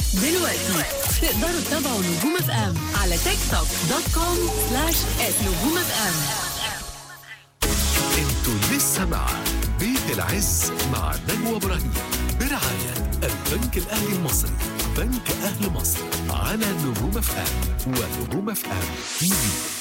دلوقتي تقدروا تتابعوا نجوم اف ام على تيك توك دوت كوم سلاش نجوم اف ام انتوا لسه مع بيت العز مع نجوى ابراهيم برعاية البنك الأهلي المصري بنك أهل مصر على نجوم اف ام ونجوم اف ام تي في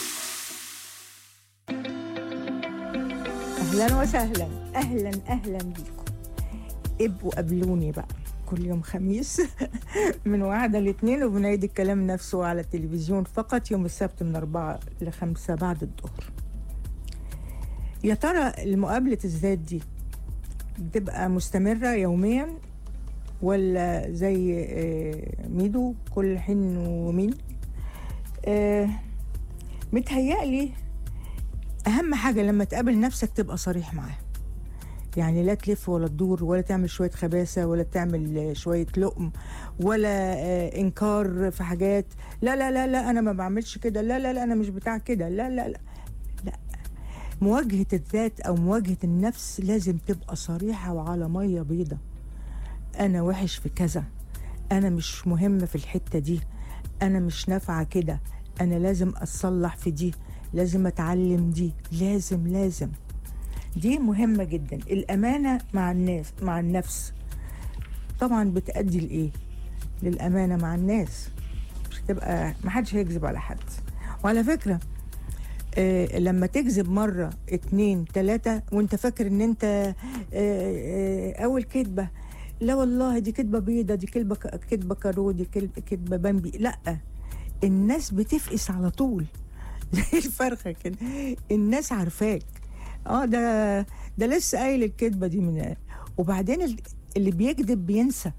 اهلا وسهلا اهلا اهلا بيكم ابقوا قابلوني بقى كل يوم خميس من واحدة لاثنين وبنعيد الكلام نفسه على التلفزيون فقط يوم السبت من أربعة لخمسة بعد الظهر يا ترى المقابلة الذات دي بتبقى مستمرة يوميا ولا زي آه، ميدو كل حين ومين آه، متهيألي اهم حاجه لما تقابل نفسك تبقى صريح معاها يعني لا تلف ولا تدور ولا تعمل شويه خباثه ولا تعمل آه، شويه لقم ولا آه، انكار في حاجات لا لا لا لا انا ما بعملش كده لا لا لا انا مش بتاع كده لا لا لا لا مواجهه الذات او مواجهه النفس لازم تبقى صريحه وعلى ميه بيضه انا وحش في كذا انا مش مهم في الحته دي انا مش نافعه كده انا لازم اتصلح في دي لازم اتعلم دي لازم لازم دي مهمه جدا الامانه مع الناس مع النفس طبعا بتأدي لايه للامانه مع الناس مش هتبقى ما حدش هيكذب على حد وعلى فكره آه لما تكذب مرة اتنين تلاتة وانت فاكر ان انت آه آه اول كذبة لا والله دي كذبة بيضة دي كذبة كذبة كارو دي كذبة كذبة بامبي لا الناس بتفقس على طول زي الفرخة كده الناس عارفاك اه ده ده لسه قايل الكذبة دي من وبعدين ال- اللي بيكذب بينسى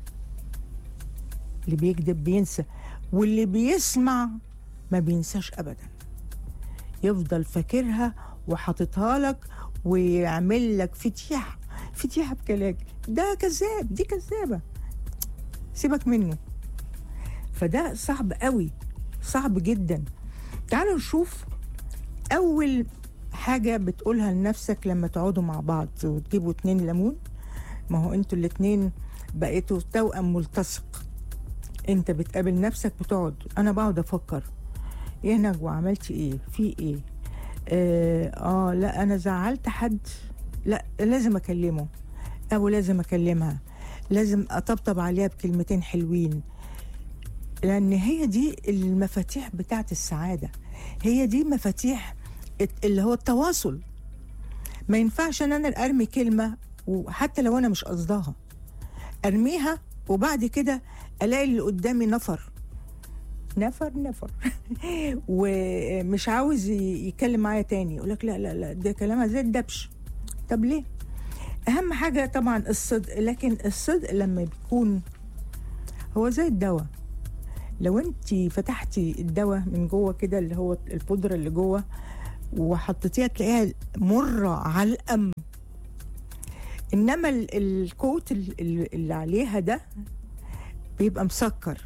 اللي بيكذب بينسى واللي بيسمع ما بينساش ابدا يفضل فاكرها وحاططها لك ويعمل لك فتيحة فتيحة بكلاك ده كذاب دي كذابة سيبك منه فده صعب قوي صعب جدا تعالوا نشوف اول حاجة بتقولها لنفسك لما تقعدوا مع بعض وتجيبوا اتنين ليمون ما هو انتوا الاتنين بقيتوا توأم ملتصق انت بتقابل نفسك بتقعد انا بقعد افكر ايه نجوى عملتي ايه في ايه آه, اه لا انا زعلت حد لا لازم اكلمه او لازم اكلمها لازم اطبطب عليها بكلمتين حلوين لان هي دي المفاتيح بتاعت السعاده هي دي مفاتيح الت- اللي هو التواصل ما ينفعش ان انا ارمي كلمه وحتى لو انا مش قصدها ارميها وبعد كده الاقي اللي قدامي نفر نفر نفر ومش عاوز ي- يتكلم معايا تاني يقول لك لا لا لا ده كلامها زي الدبش طب ليه اهم حاجه طبعا الصدق لكن الصدق لما بيكون هو زي الدواء لو انت فتحتي الدواء من جوه كده اللي هو البودره اللي جوه وحطيتيها تلاقيها مره علقم انما ال- الكوت ال- ال- اللي عليها ده بيبقى مسكر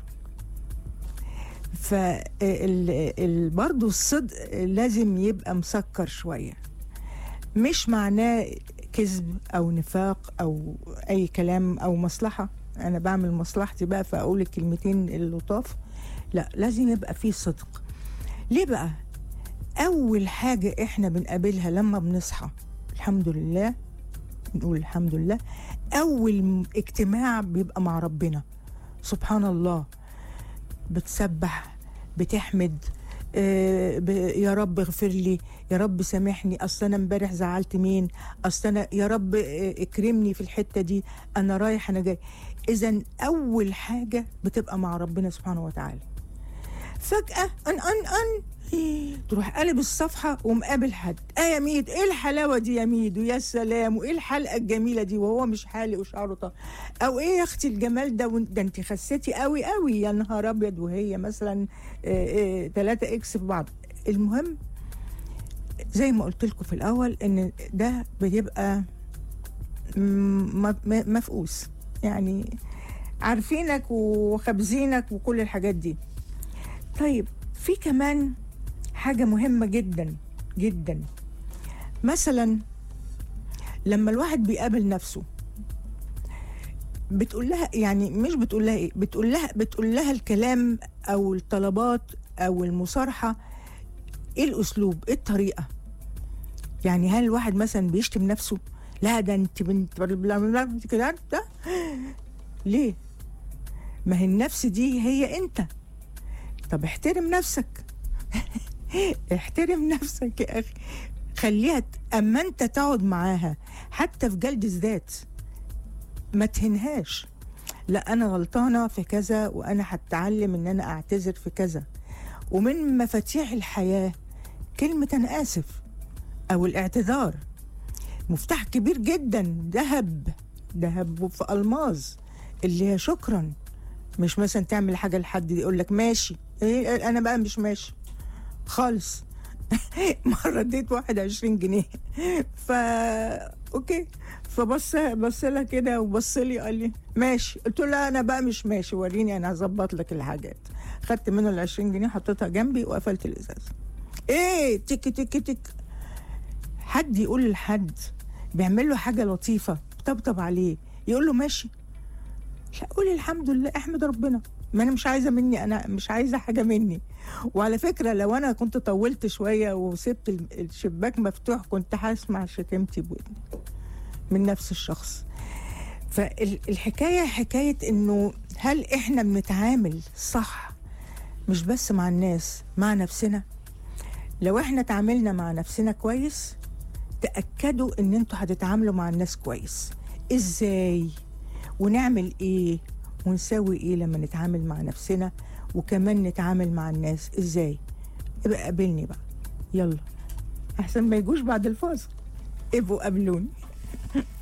فبرضه الصدق لازم يبقى مسكر شويه مش معناه كذب او نفاق او اي كلام او مصلحه انا بعمل مصلحتي بقى فاقول الكلمتين اللطاف لا لازم يبقى فيه صدق ليه بقى اول حاجه احنا بنقابلها لما بنصحى الحمد لله نقول الحمد لله اول م- اجتماع بيبقى مع ربنا سبحان الله بتسبح بتحمد آه، ب- يا رب اغفر لي يا رب سامحني اصل انا امبارح زعلت مين اصل انا يا رب آه، اكرمني في الحته دي انا رايح انا جاي اذا اول حاجه بتبقى مع ربنا سبحانه وتعالى فجاه ان ان ان تروح قلب الصفحه ومقابل حد اه يا ميد ايه الحلاوه دي يا ميد ويا سلام وايه الحلقه الجميله دي وهو مش حالق وشعره طالع او ايه يا اختي الجمال ده وإن- ده انت خسيتي قوي قوي يا نهار ابيض وهي مثلا 3 اكس في بعض المهم زي ما قلت لكم في الاول ان ده بيبقى م- م- مفقوس يعني عارفينك وخابزينك وكل الحاجات دي طيب في كمان حاجة مهمة جدا جدا مثلا لما الواحد بيقابل نفسه بتقول لها يعني مش بتقول لها ايه بتقول لها بتقول لها الكلام او الطلبات او المصارحه ايه الاسلوب ايه الطريقه يعني هل الواحد مثلا بيشتم نفسه لا ده انت بنت انت كده انت ليه ما هي النفس دي هي انت طب احترم نفسك احترم نفسك يا اخي خليها ت- اما انت تقعد معاها حتى في جلد الذات ما تهنهاش لا انا غلطانه في كذا وانا هتعلم ان انا اعتذر في كذا ومن مفاتيح الحياه كلمه انا اسف او الاعتذار مفتاح كبير جدا ذهب ذهب في الماظ اللي هي شكرا مش مثلا تعمل حاجه لحد يقول لك ماشي إيه انا بقى مش ماشي خالص مره اديت واحد 20 جنيه ف اوكي فبص بص لها كده وبص لي قال لي ماشي قلت له لا انا بقى مش ماشي وريني انا هظبط لك الحاجات خدت منه ال 20 جنيه حطيتها جنبي وقفلت الازاز ايه تك تك تك حد يقول لحد بيعمل له حاجه لطيفه طبطب عليه يقول له ماشي لا قولي الحمد لله احمد ربنا ما انا مش عايزه مني انا مش عايزه حاجه مني وعلى فكره لو انا كنت طولت شويه وسبت ال- الشباك مفتوح كنت هسمع شتمتي بودني من نفس الشخص فالحكايه حكايه انه هل احنا بنتعامل صح مش بس مع الناس مع نفسنا لو احنا تعاملنا مع نفسنا كويس تاكدوا ان انتوا هتتعاملوا مع الناس كويس ازاي ونعمل ايه ونسوي ايه لما نتعامل مع نفسنا وكمان نتعامل مع الناس ازاي ابقى قابلني بقى يلا احسن ما يجوش بعد الفاصل ابقوا قابلوني